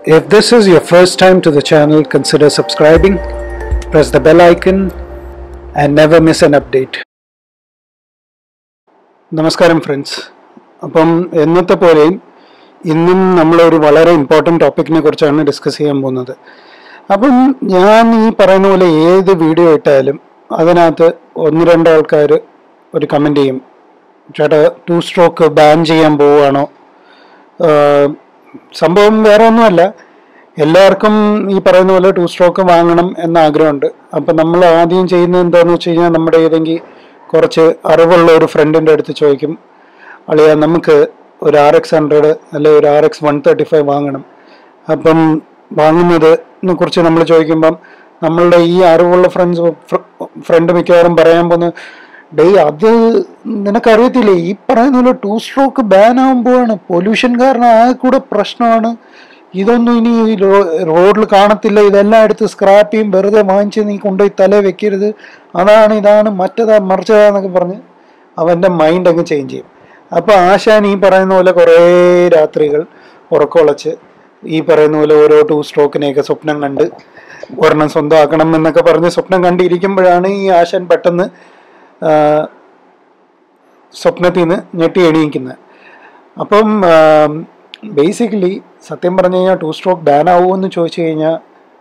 If this is your first time to the channel, consider subscribing, press the bell icon, and never miss an update. നമസ്കാരം friends അപ്പം എന്നത്തെ പോലെയും ഇന്നും നമ്മളൊരു വളരെ ഇമ്പോർട്ടൻ്റ് ടോപ്പിക്കിനെ കുറിച്ചാണ് ഡിസ്കസ് ചെയ്യാൻ പോകുന്നത് അപ്പം ഞാൻ ഈ പറയുന്ന പോലെ ഏത് വീഡിയോ ഇട്ടാലും അതിനകത്ത് ഒന്ന് രണ്ട് ആൾക്കാർ ഒരു കമൻറ്റ് ചെയ്യും ചേട്ടാ ടു സ്ട്രോക്ക് ബാൻ ചെയ്യാൻ പോവുകയാണോ ആഹ് സംഭവം വേറെ ഒന്നുമല്ല എല്ലാവർക്കും ഈ പറയുന്ന പോലെ ടു സ്ട്രോക്ക് വാങ്ങണം എന്ന ആഗ്രഹമുണ്ട് അപ്പം നമ്മൾ ആദ്യം ചെയ്യുന്നത് എന്താണെന്ന് വെച്ച് കഴിഞ്ഞാൽ നമ്മുടെ ഏതെങ്കിലും കുറച്ച് അറിവുള്ള ഒരു ഫ്രണ്ടിൻ്റെ അടുത്ത് ചോദിക്കും അളിയ നമുക്ക് ഒരു ആർ എക്സ് ഹൺഡ്രഡ് അല്ലെ ഒരു R X one thirty five വാങ്ങണം അപ്പം വാങ്ങുന്നതിനെ കുറിച്ച് നമ്മൾ ചോദിക്കുമ്പം നമ്മളുടെ ഈ അറിവുള്ള ഫ്രണ്ട്സ് ഫ്രണ്ട് മിക്കവാറും പറയാൻ പോകുന്ന ഡേയ് അത് നിനക്കറിയത്തില്ലേ ഈ പറയുന്ന പോലെ ടു സ്ട്രോക്ക് ബാൻ ആകുമ്പോഴാണ് പൊല്യൂഷൻ കാരണം ആ കൂടെ പ്രശ്നമാണ് ഇതൊന്നും ഇനി റോഡിൽ കാണത്തില്ല ഇതെല്ലാം എടുത്ത് സ്ക്രാപ്പ് ചെയ്യും വെറുതെ വാങ്ങിച്ച് നീ കൊണ്ടുപോയി തല വെക്കരുത് അതാണ് ഇതാണ് മറ്റതാ മറിച്ചതാ എന്നൊക്കെ പറഞ്ഞ് അവൻ്റെ മൈൻഡ് അങ്ങ് ചേഞ്ച് ചെയ്യും അപ്പോൾ ആശാൻ ഈ പറയുന്ന പോലെ കുറേ രാത്രികൾ ഉറക്കമുളച്ച് ഈ പറയുന്ന പോലെ ഓരോ ടു സ്ട്രോക്കിനെയൊക്കെ സ്വപ്നം കണ്ട് ഒരെണ്ണം സ്വന്തമാക്കണം എന്നൊക്കെ പറഞ്ഞ് സ്വപ്നം കണ്ടിരിക്കുമ്പോഴാണ് ഈ ആശാൻ പെട്ടെന്ന് ആ, സ്വപ്നത്തിൽ നിന്ന് ഞെട്ടി എണീക്കുന്നത് അപ്പം ബേസിക്കലി സത്യം പറഞ്ഞു കഴിഞ്ഞാൽ ടു സ്ട്രോക്ക് ബാൻ ആവുമെന്ന് ചോദിച്ചു കഴിഞ്ഞാൽ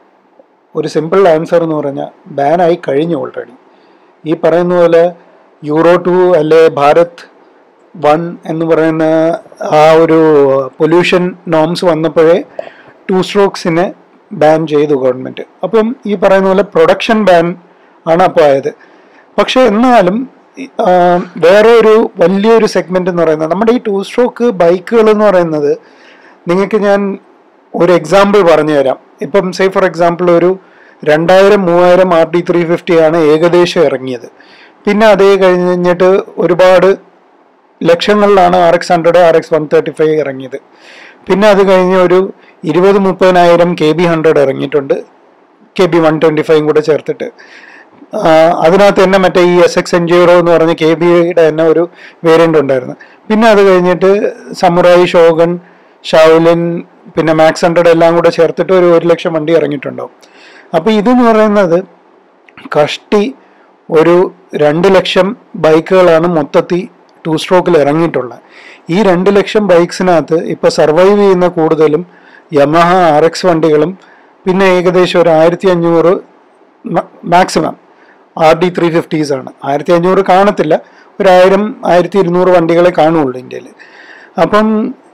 ഒരു സിമ്പിൾ ആൻസർ എന്ന് പറഞ്ഞാൽ ബാൻ ആയി കഴിഞ്ഞു ഓൾറെഡി ഈ പറയുന്ന പോലെ യൂറോ ടു അല്ലെ ഭാരത് വൺ എന്ന് പറയുന്ന ആ ഒരു പൊല്യൂഷൻ നോംസ് വന്നപ്പോഴേ ടു സ്ട്രോക്സിനെ ബാൻ ചെയ്തു ഗവൺമെൻറ് അപ്പം ഈ പറയുന്ന പോലെ പ്രൊഡക്ഷൻ ബാൻ ആണ് അപ്പോൾ ആയത് പക്ഷെ എന്നാലും ആ, വേറെ ഒരു വലിയൊരു സെഗ്മെന്റ് എന്ന് പറയുന്നത് നമ്മുടെ ഈ ടു സ്ട്രോക്ക് ബൈക്കുകൾ എന്ന് പറയുന്നത് നിങ്ങൾക്ക് ഞാൻ ഒരു എക്സാമ്പിൾ പറഞ്ഞു തരാം ഇപ്പം സേ ഫോർ എക്സാമ്പിൾ ഒരു രണ്ടായിരം മൂവായിരം ആർ ഡി ത്രീ ഫിഫ്റ്റി ആണ് ഏകദേശം ഇറങ്ങിയത് പിന്നെ അതേ കഴിഞ്ഞിട്ട് ഒരുപാട് ലക്ഷങ്ങളിലാണ് R X hundred R X one thirty five ഇറങ്ങിയത് പിന്നെ അത് കഴിഞ്ഞ് ഒരു ഇരുപത് മുപ്പതിനായിരം കെ ബി ഹൺഡ്രഡ് ഇറങ്ങിയിട്ടുണ്ട് കെ ബി വൺ ട്വൻറ്റി ഫൈവും കൂടെ ചേർത്തിട്ട് ആ, അതിനകത്ത് തന്നെ മറ്റേ ഈ എസ് എക്സ് എൻജിറോ എന്ന് പറഞ്ഞ കെ ബിയുടെ തന്നെ ഒരു വേരിയന്റ് ഉണ്ടായിരുന്നു പിന്നെ അത് കഴിഞ്ഞിട്ട് സമുറായി ഷോഗൺ ഷാവുലിൻ പിന്നെ മാക്സ് ഹൺഡ്രഡ് എല്ലാം കൂടെ ചേർത്തിട്ട് ഒരു ഒരു ലക്ഷം വണ്ടി ഇറങ്ങിയിട്ടുണ്ടാവും അപ്പോൾ ഇതെന്ന് പറയുന്നത് കഷ്ടി ഒരു രണ്ട് ലക്ഷം ബൈക്കുകളാണ് മൊത്തത്തിൽ ടു സ്ട്രോക്കിൽ ഇറങ്ങിയിട്ടുള്ളത് ഈ രണ്ട് ലക്ഷം ബൈക്സിനകത്ത് ഇപ്പോൾ സർവൈവ് ചെയ്യുന്ന കൂടുതലും യമഹ ആർ എക്സ് വണ്ടികളും പിന്നെ ഏകദേശം ഒരു ആയിരത്തി അഞ്ഞൂറ് maximum R D three fifties ആണ് ആയിരത്തി അഞ്ഞൂറ് കാണത്തില്ല ഒരു ആയിരം ആയിരത്തി ഇരുന്നൂറ് വണ്ടികളെ കാണുള്ളൂ ഇന്ത്യയിൽ അപ്പം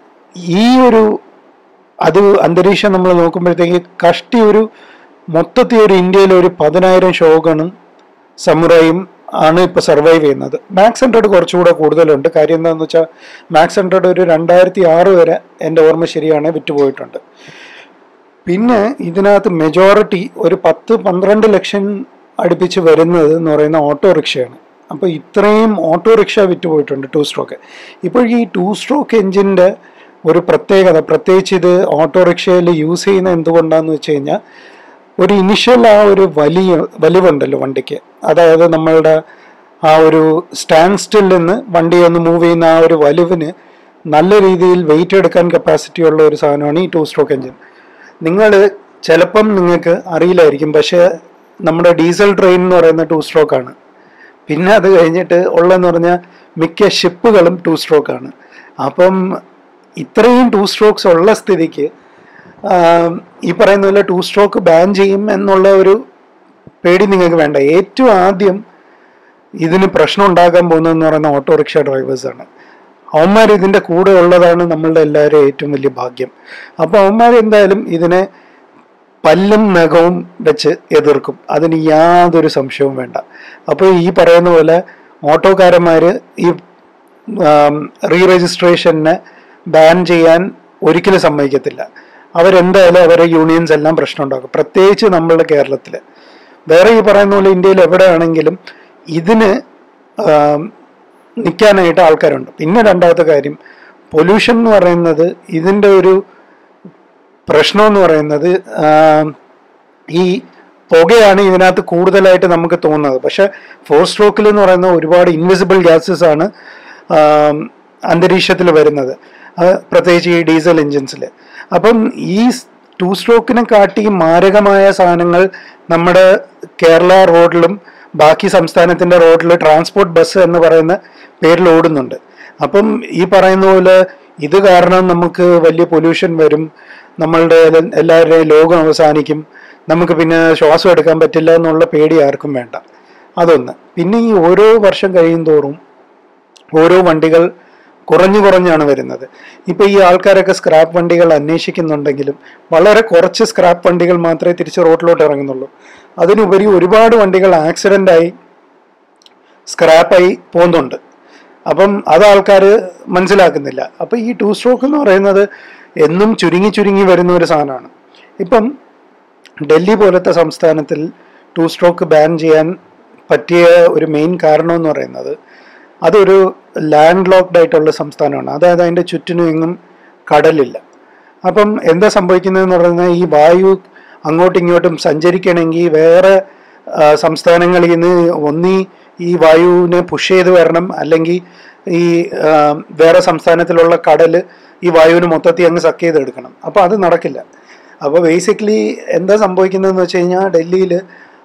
ഈ ഒരു അത് അന്തരീക്ഷം നമ്മൾ നോക്കുമ്പോഴത്തേക്ക് കഷ്ടി ഒരു മൊത്തത്തിൽ ഒരു ഇന്ത്യയിൽ ഒരു പതിനായിരം ഷോഗണും സമുറയും ആണ് ഇപ്പൊ സർവൈവ് ചെയ്യുന്നത് മാക്സ് ഹൺഡ്രഡ് കുറച്ചുകൂടെ കൂടുതലുണ്ട് കാര്യം എന്താണെന്ന് വെച്ചാൽ മാക്സ് ഹൺഡ്രഡ് ഒരു രണ്ടായിരത്തി ആറ് വരെ എൻ്റെ ഓർമ്മ ശരിയാണ് വിറ്റുപോയിട്ടുണ്ട് പിന്നെ ഇതിനകത്ത് മെജോറിറ്റി ഒരു പത്ത് പന്ത്രണ്ട് ലക്ഷം അടുപ്പിച്ച് വരുന്നത് എന്ന് പറയുന്ന ഓട്ടോറിക്ഷയാണ് അപ്പോൾ ഇത്രയും ഓട്ടോറിക്ഷ വിറ്റുപോയിട്ടുണ്ട് ടു സ്ട്രോക്ക് ഇപ്പോൾ ഈ ടു സ്ട്രോക്ക് എഞ്ചിൻ്റെ ഒരു പ്രത്യേകത പ്രത്യേകിച്ച് ഇത് ഓട്ടോറിക്ഷയിൽ യൂസ് ചെയ്യുന്ന എന്തുകൊണ്ടാന്ന് വെച്ച് കഴിഞ്ഞാൽ ഒരു ഇനിഷ്യൽ ആ ഒരു വലിയ വലിവുണ്ടല്ലോ വണ്ടിക്ക് അതായത് നമ്മളുടെ ആ ഒരു സ്റ്റാൻഡ് സ്റ്റിൽ നിന്ന് വണ്ടി ഒന്ന് മൂവ് ചെയ്യുന്ന ആ ഒരു വലിവിന് നല്ല രീതിയിൽ വെയിറ്റ് എടുക്കാൻ കപ്പാസിറ്റി ഉള്ള ഒരു സാധനമാണ് ഈ ടു സ്ട്രോക്ക് എഞ്ചിൻ നിങ്ങൾ ചിലപ്പം നിങ്ങൾക്ക് അറിയില്ലായിരിക്കും പക്ഷേ നമ്മുടെ ഡീസൽ ട്രെയിൻ എന്ന് പറയുന്ന ടു സ്ട്രോക്ക് ആണ് പിന്നെ അത് കഴിഞ്ഞിട്ട് ഉള്ളതെന്ന് പറഞ്ഞാൽ മിക്ക ഷിപ്പുകളും ടു സ്ട്രോക്ക് ആണ് അപ്പം ഇത്രയും ടു സ്ട്രോക്സ് ഉള്ള സ്ഥിതിക്ക് ആം, ഈ പറയുന്ന പോലെ ടു സ്ട്രോക്ക് ബാൻ ചെയ്യും എന്നുള്ള ഒരു പേടി നിങ്ങൾക്ക് വേണ്ട ഏറ്റവും ആദ്യം ഇതിന് പ്രശ്നം ഉണ്ടാക്കാൻ പോകുന്നതെന്ന് പറയുന്ന ഓട്ടോറിക്ഷ ഡ്രൈവേഴ്സാണ് അവന്മാർ ഇതിൻ്റെ കൂടെ ഉള്ളതാണ് നമ്മളുടെ എല്ലാവരും ഏറ്റവും വലിയ ഭാഗ്യം അപ്പോൾ അവന്മാർ എന്തായാലും ഇതിനെ പല്ലും നഖവും വെച്ച് എതിർക്കും അതിന് യാതൊരു സംശയവും വേണ്ട അപ്പോൾ ഈ പറയുന്ന പോലെ ഓട്ടോക്കാരന്മാർ ഈ റീ രജിസ്ട്രേഷനെ ബാൻ ചെയ്യാൻ ഒരിക്കലും സമ്മതിക്കത്തില്ല അവരെന്തായാലും അവരെ യൂണിയൻസ് എല്ലാം പ്രശ്നം ഉണ്ടാക്കും പ്രത്യേകിച്ച് നമ്മളുടെ കേരളത്തിൽ വേറെ ഈ പറയുന്ന പോലെ ഇന്ത്യയിൽ എവിടെയാണെങ്കിലും ഇതിന് ആം, നിൽക്കാനായിട്ട് ആൾക്കാരുണ്ട് പിന്നെ രണ്ടാമത്തെ കാര്യം പൊല്യൂഷൻ എന്ന് പറയുന്നത് ഇതിൻ്റെ ഒരു പ്രശ്നം എന്ന് പറയുന്നത് ആം, ഈ പുകയാണ് ഇതിനകത്ത് കൂടുതലായിട്ട് നമുക്ക് തോന്നുന്നത് പക്ഷെ ഫോർ സ്ട്രോക്കിൽ എന്ന് പറയുന്ന ഒരുപാട് ഇൻവിസിബിൾ ഗ്യാസസ് ആണ് അന്തരീക്ഷത്തിൽ വരുന്നത് അത് പ്രത്യേകിച്ച് ഈ ഡീസൽ എൻജിൻസിൽ അപ്പം ഈ ടു സ്ട്രോക്കിനെ കാട്ടി മാരകമായ സാധനങ്ങൾ നമ്മുടെ കേരള റോഡിലും ബാക്കി സംസ്ഥാനത്തിന്റെ റോഡിൽ ട്രാൻസ്പോർട്ട് ബസ് എന്ന് പറയുന്ന പേരിൽ ഓടുന്നുണ്ട് അപ്പം ഈ പറയുന്ന പോലെ ഇത് കാരണം നമുക്ക് വലിയ പൊല്യൂഷൻ വരും നമ്മളുടെ എല്ലാവരുടെയും ലോകം അവസാനിക്കും നമുക്ക് പിന്നെ ശ്വാസം എടുക്കാൻ പറ്റില്ല എന്നുള്ള പേടി ആർക്കും വേണ്ട അതൊന്ന് പിന്നെ ഈ ഓരോ വർഷം കഴിയും തോറും ഓരോ വണ്ടികൾ കുറഞ്ഞു കുറഞ്ഞാണ് വരുന്നത് ഇപ്പൊ ഈ ആൾക്കാരൊക്കെ സ്ക്രാപ്പ് വണ്ടികൾ അന്വേഷിക്കുന്നുണ്ടെങ്കിലും വളരെ കുറച്ച് സ്ക്രാപ്പ് വണ്ടികൾ മാത്രമേ തിരിച്ച് റോഡിലോട്ട് ഇറങ്ങുന്നുള്ളൂ അതിനുപരി ഒരുപാട് വണ്ടികൾ ആക്സിഡന്റ് ആയി സ്ക്രാപ്പായി പോകുന്നുണ്ട് അപ്പം അത് ആൾക്കാർ മനസ്സിലാക്കുന്നില്ല അപ്പം ഈ ടു സ്ട്രോക്ക് എന്ന് പറയുന്നത് എന്നും ചുരുങ്ങി ചുരുങ്ങി വരുന്ന ഒരു സാധനമാണ് ഇപ്പം ഡൽഹി പോലത്തെ സംസ്ഥാനത്തിൽ ടു സ്ട്രോക്ക് ബാൻ ചെയ്യാൻ പറ്റിയ ഒരു മെയിൻ കാരണം എന്ന് പറയുന്നത് അതൊരു ലാൻഡ് ലോക്ക്ഡ് ആയിട്ടുള്ള സംസ്ഥാനമാണ് അതായത് അതിൻ്റെ ചുറ്റിനും എങ്ങും കടലില്ല അപ്പം എന്താ സംഭവിക്കുന്നതെന്ന് പറയുന്നത് ഈ വായു അങ്ങോട്ടും ഇങ്ങോട്ടും സഞ്ചരിക്കണമെങ്കിൽ വേറെ ആ, സംസ്ഥാനങ്ങളിൽ നിന്ന് ഒന്നീ ഈ വായുവിനെ പുഷ് ചെയ്ത് വരണം അല്ലെങ്കിൽ ഈ ആ, വേറെ സംസ്ഥാനത്തിലുള്ള കടൽ ഈ വായുവിന് മൊത്തത്തിൽ അങ്ങ് സക്ക് ചെയ്തെടുക്കണം അപ്പോൾ അത് നടക്കില്ല അപ്പോൾ ബേസിക്കലി എന്താ സംഭവിക്കുന്നതെന്ന് വെച്ച് കഴിഞ്ഞാൽ ഡൽഹിയിൽ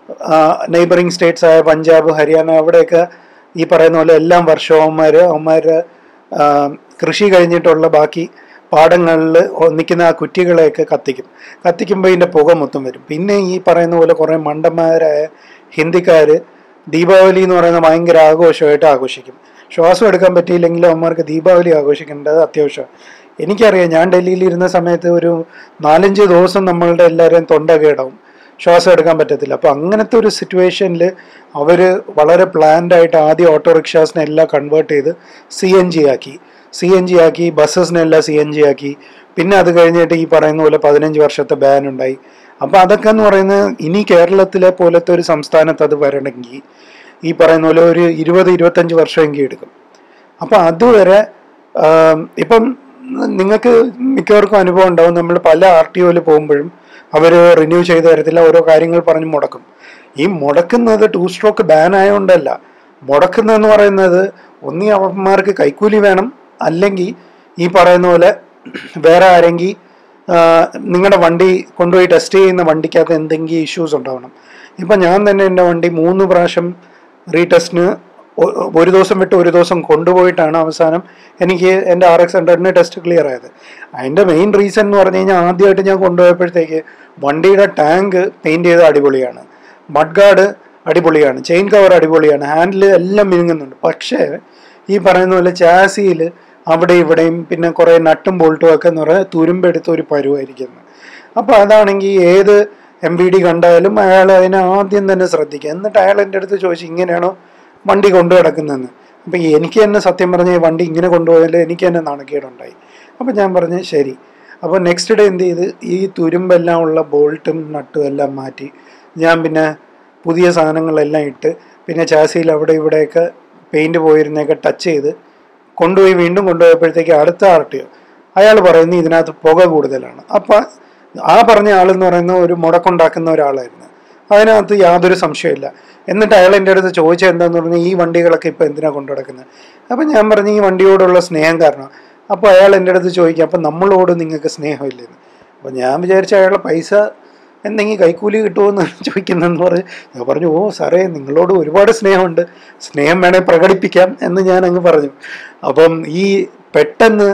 നെയ്ബറിങ് സ്റ്റേറ്റ്സ് ആയ പഞ്ചാബ് ഹരിയാന അവിടെയൊക്കെ ഈ പറയുന്ന പോലെ എല്ലാം വർഷവും അവന്മാർ അവന്മാരുടെ ആ, കൃഷി കഴിഞ്ഞിട്ടുള്ള ബാക്കി പാടങ്ങളിൽ നിൽക്കുന്ന ആ കുറ്റികളെയൊക്കെ കത്തിക്കും കത്തിക്കുമ്പോൾ ഇതിൻ്റെ പുക മൊത്തം വരും പിന്നെ ഈ പറയുന്ന പോലെ കുറേ മണ്ടന്മാരായ ഹിന്ദിക്കാർ ദീപാവലി എന്ന് പറയുന്ന ഭയങ്കര ആഘോഷമായിട്ട് ആഘോഷിക്കും ശ്വാസം എടുക്കാൻ പറ്റിയില്ലെങ്കിലും അവന്മാർക്ക് ദീപാവലി ആഘോഷിക്കേണ്ടത് അത്യാവശ്യമാണ് എനിക്കറിയാം ഞാൻ ഡൽഹിയിൽ ഇരുന്ന സമയത്ത് ഒരു നാലഞ്ച് ദിവസം നമ്മളുടെ എല്ലാവരെയും തൊണ്ട കേടാവും ശ്വാസം എടുക്കാൻ പറ്റത്തില്ല അപ്പോൾ അങ്ങനത്തെ ഒരു സിറ്റുവേഷനിൽ അവർ വളരെ പ്ലാൻഡ് ആയിട്ട് ആദ്യം ഓട്ടോറിക്ഷാസിനെ എല്ലാം കൺവേർട്ട് ചെയ്ത് സി എൻ ജി ആക്കി സി എൻ ജി ആക്കി ബസ്സസിനെല്ലാം സി എൻ ജി ആക്കി പിന്നെ അത് കഴിഞ്ഞിട്ട് ഈ പറയുന്ന പോലെ പതിനഞ്ച് വർഷത്തെ ബാൻ ഉണ്ടായി അപ്പോൾ അതൊക്കെ എന്ന് പറയുന്നത് ഇനി കേരളത്തിലെ പോലത്തെ ഒരു സംസ്ഥാനത്ത് അത് വരണമെങ്കിൽ ഈ പറയുന്ന പോലെ ഒരു ഇരുപത് ഇരുപത്തഞ്ച് വർഷമെങ്കിൽ എടുക്കും അപ്പം അതുവരെ ആം, ഇപ്പം നിങ്ങൾക്ക് മിക്കവർക്കും അനുഭവം ഉണ്ടാവും നമ്മൾ പല ആർ ടി ഒയിൽ പോകുമ്പോഴും അവർ റിന്യൂ ചെയ്ത് തരത്തില്ല ഓരോ കാര്യങ്ങൾ പറഞ്ഞ് മുടക്കും ഈ മുടക്കുന്നത് ടു സ്ട്രോക്ക് ബാൻ ആയതുകൊണ്ടല്ല മുടക്കുന്നതെന്ന് പറയുന്നത് ഒന്നീ അവന്മാർക്ക് കൈക്കൂലി വേണം അല്ലെങ്കിൽ ഈ പറയുന്ന പോലെ വേറെ ആരെങ്കിൽ നിങ്ങളുടെ വണ്ടി കൊണ്ടുപോയി ടെസ്റ്റ് ചെയ്യുന്ന വണ്ടിക്കകത്ത് എന്തെങ്കിലും ഇഷ്യൂസ് ഉണ്ടാവണം ഇപ്പം ഞാൻ തന്നെ എൻ്റെ വണ്ടി മൂന്ന് പ്രാവശ്യം റീടെസ്റ്റിന് ഒ- ഒരു ദിവസം വിട്ട് ഒരു ദിവസം കൊണ്ടുപോയിട്ടാണ് അവസാനം എനിക്ക് എൻ്റെ ആർ എക്സ് ഹൺഡ്രഡിന് ടെസ്റ്റ് ക്ലിയർ ആയത് അതിൻ്റെ മെയിൻ റീസൺ എന്ന് പറഞ്ഞു കഴിഞ്ഞാൽ ആദ്യമായിട്ട് ഞാൻ കൊണ്ടുപോയപ്പോഴത്തേക്ക് വണ്ടിയുടെ ടാങ്ക് പെയിൻറ് ചെയ്ത് അടിപൊളിയാണ് മഡ് ഗാർഡ് അടിപൊളിയാണ് ചെയിൻ കവർ അടിപൊളിയാണ് ഹാൻഡിൽ എല്ലാം മിനുങ്ങുന്നുണ്ട് പക്ഷേ ഈ പറയുന്ന പോലെ ചാസിയിൽ അവിടെ ഇവിടെയും പിന്നെ കുറേ നട്ടും ബോൾട്ടും ഒക്കെ എന്ന് പറഞ്ഞാൽ തുരുമ്പെടുത്ത ഒരു പരുവായിരിക്കുന്നത് അപ്പോൾ അതാണെങ്കിൽ ഏത് എം ബി ഡി കണ്ടാലും അയാൾ അതിനെ ആദ്യം തന്നെ ശ്രദ്ധിക്കുക എന്നിട്ട് അയാൾ എൻ്റെ അടുത്ത് ചോദിച്ചു ഇങ്ങനെയാണോ വണ്ടി കൊണ്ടു കിടക്കുന്നതെന്ന് അപ്പം എനിക്ക് തന്നെ സത്യം പറഞ്ഞ ഈ വണ്ടി ഇങ്ങനെ കൊണ്ടുപോയാൽ എനിക്ക് തന്നെ നാണക്കേടുണ്ടായി അപ്പം ഞാൻ പറഞ്ഞു ശരി അപ്പോൾ നെക്സ്റ്റ് ഡേ എന്ത് ചെയ്ത് ഈ തുരുമ്പെല്ലാം ഉള്ള ബോൾട്ടും നട്ടും എല്ലാം മാറ്റി ഞാൻ പിന്നെ പുതിയ സാധനങ്ങളെല്ലാം ഇട്ട് പിന്നെ ചാസിയിൽ അവിടെ ഇവിടെയൊക്കെ പെയിൻറ് പോയിരുന്നൊക്കെ ടച്ച് ചെയ്ത് കൊണ്ടുപോയി വീണ്ടും കൊണ്ടുപോയപ്പോഴത്തേക്ക് അടുത്ത ആർ ടി ഒ അയാൾ പറയുന്നു ഇതിനകത്ത് പുക കൂടുതലാണ് അപ്പം ആ പറഞ്ഞ ആളെന്ന് പറയുന്ന ഒരു മുടക്കുണ്ടാക്കുന്ന ഒരാളായിരുന്നു അതിനകത്ത് യാതൊരു സംശയമില്ല എന്നിട്ട് അയാൾ എൻ്റെ അടുത്ത് ചോദിച്ചത് എന്താന്ന് പറഞ്ഞാൽ ഈ വണ്ടികളൊക്കെ ഇപ്പോൾ എന്തിനാണ് കൊണ്ടു നടക്കുന്നത് അപ്പം ഞാൻ പറഞ്ഞു ഈ വണ്ടിയോടുള്ള സ്നേഹം കാരണം അപ്പോൾ അയാൾ എൻ്റെ അടുത്ത് ചോദിക്കുക അപ്പം നമ്മളോട് നിങ്ങൾക്ക് സ്നേഹമില്ലെന്ന് അപ്പം ഞാൻ വിചാരിച്ച അയാളുടെ പൈസ എന്തെങ്കിലും കൈക്കൂലി കിട്ടുമെന്ന് ചോദിക്കുന്നെന്ന് പറഞ്ഞ് ഞാൻ പറഞ്ഞു ഓ സാറേ നിങ്ങളോട് ഒരുപാട് സ്നേഹമുണ്ട് സ്നേഹം വേണേൽ പ്രകടിപ്പിക്കാം എന്ന് ഞാൻ അങ്ങ് പറഞ്ഞു അപ്പം ഈ പെട്ടെന്ന്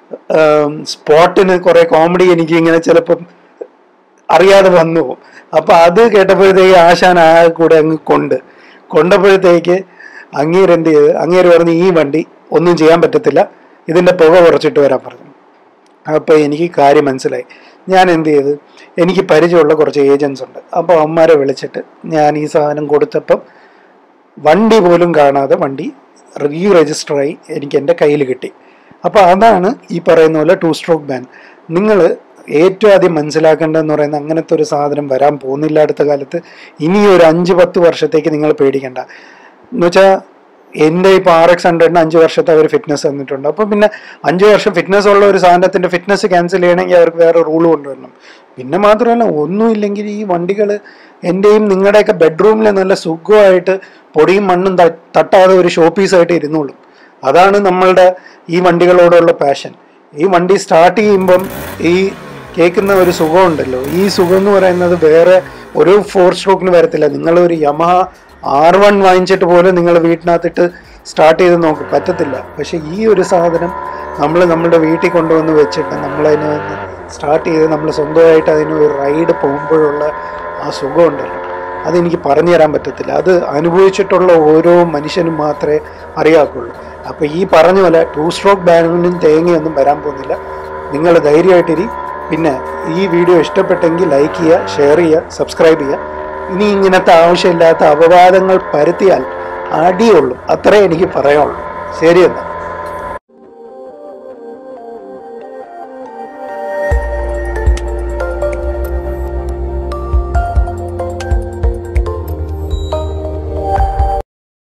സ്പോട്ടിന് കുറേ കോമഡി എനിക്ക് ഇങ്ങനെ ചിലപ്പം അറിയാതെ വന്നു പോകും അപ്പൊ അത് കേട്ടപ്പോഴത്തേക്ക് ആശാൻ ആ കൂടെ അങ്ങ് കൊണ്ട് കൊണ്ടപ്പോഴത്തേക്ക് അങ്ങേര് എന്ത് ചെയ്ത് അങ്ങേര് പറഞ്ഞ് ഈ വണ്ടി ഒന്നും ചെയ്യാൻ പറ്റത്തില്ല ഇതിന്റെ പുക കുറച്ചിട്ട് വരാൻ പറഞ്ഞു അപ്പൊ എനിക്ക് കാര്യം മനസ്സിലായി ഞാൻ എന്ത് ചെയ്ത് എനിക്ക് പരിചയമുള്ള കുറച്ച് ഏജൻസ് ഉണ്ട് അപ്പോൾ അമ്മമാരെ വിളിച്ചിട്ട് ഞാൻ ഈ സാധനം കൊടുത്തപ്പം വണ്ടി പോലും കാണാതെ വണ്ടി റീ രജിസ്റ്ററായി എനിക്ക് എൻ്റെ കയ്യിൽ കിട്ടി അപ്പോൾ അതാണ് ഈ പറയുന്ന പോലെ ടു സ്ട്രോക്ക് ബാൻ നിങ്ങൾ ഏറ്റവും ആദ്യം മനസ്സിലാക്കേണ്ടതെന്ന് പറയുന്നത് അങ്ങനത്തെ ഒരു സാധനം വരാൻ പോകുന്നില്ല അടുത്ത കാലത്ത് ഇനി ഒരു അഞ്ച് പത്ത് വർഷത്തേക്ക് നിങ്ങൾ പേടിക്കണ്ട എന്ന് വെച്ചാൽ എൻ്റെ ഇപ്പോൾ ആർ എക്സ് ഹൺഡ്രഡിന് അഞ്ച് വർഷത്തെ അവർ ഫിറ്റ്നസ് തന്നിട്ടുണ്ട് അപ്പോൾ പിന്നെ അഞ്ച് വർഷം ഫിറ്റ്നസ് ഉള്ള ഒരു സാധനത്തിൻ്റെ ഫിറ്റ്നസ് ക്യാൻസൽ ചെയ്യണമെങ്കിൽ അവർക്ക് വേറെ റൂൾ കൊണ്ടുവരണം പിന്നെ മാത്രമല്ല ഒന്നുമില്ലെങ്കിൽ ഈ വണ്ടികൾ എൻ്റെയും നിങ്ങളുടെയൊക്കെ ബെഡ്റൂമിൽ നല്ല സുഖമായിട്ട് പൊടിയും മണ്ണും ത- തട്ടാതെ ഒരു ഷോ പീസായിട്ട് ഇരുന്നോളും അതാണ് നമ്മളുടെ ഈ വണ്ടികളോടുള്ള പാഷൻ ഈ വണ്ടി സ്റ്റാർട്ട് ചെയ്യുമ്പം ഈ കേൾക്കുന്ന ഒരു സുഖമുണ്ടല്ലോ ഈ സുഖം എന്ന് പറയുന്നത് വേറെ ഒരു ഫോർ സ്ട്രോക്കിന് വരത്തില്ല നിങ്ങളൊരു യമഹ ആർ വൺ വാങ്ങിച്ചിട്ട് പോലും നിങ്ങൾ വീട്ടിനകത്തിട്ട് സ്റ്റാർട്ട് ചെയ്ത് നോക്കും പറ്റത്തില്ല പക്ഷെ ഈ ഒരു സാധനം നമ്മൾ നമ്മുടെ വീട്ടിൽ കൊണ്ടുവന്ന് വെച്ചിട്ട് നമ്മളതിനെ സ്റ്റാർട്ട് ചെയ്ത് നമ്മൾ സ്വന്തമായിട്ട് അതിന് ഒരു റൈഡ് പോകുമ്പോഴുള്ള ആ സുഖമുണ്ടല്ലോ അതെനിക്ക് പറഞ്ഞു തരാൻ പറ്റത്തില്ല അത് അനുഭവിച്ചിട്ടുള്ള ഓരോ മനുഷ്യനും മാത്രമേ അറിയാക്കുള്ളൂ അപ്പോൾ ഈ പറഞ്ഞ പോലെ ടു സ്ട്രോക്ക് ബാനിനും തേങ്ങയൊന്നും വരാൻ പോകുന്നില്ല നിങ്ങൾ ധൈര്യമായിട്ടിരി പിന്നെ ഈ വീഡിയോ ഇഷ്ടപ്പെട്ടെങ്കിൽ ലൈക്ക് ചെയ്യുക ഷെയർ ചെയ്യുക സബ്സ്ക്രൈബ് ചെയ്യുക ഇനി ഇങ്ങനത്തെ ആവശ്യമില്ലാത്ത അപവാദങ്ങൾ പരത്തിയാൽ അടിയുള്ളൂ അത്രേ എനിക്ക് പറയാനുള്ളൂ ശരി എന്നാൽ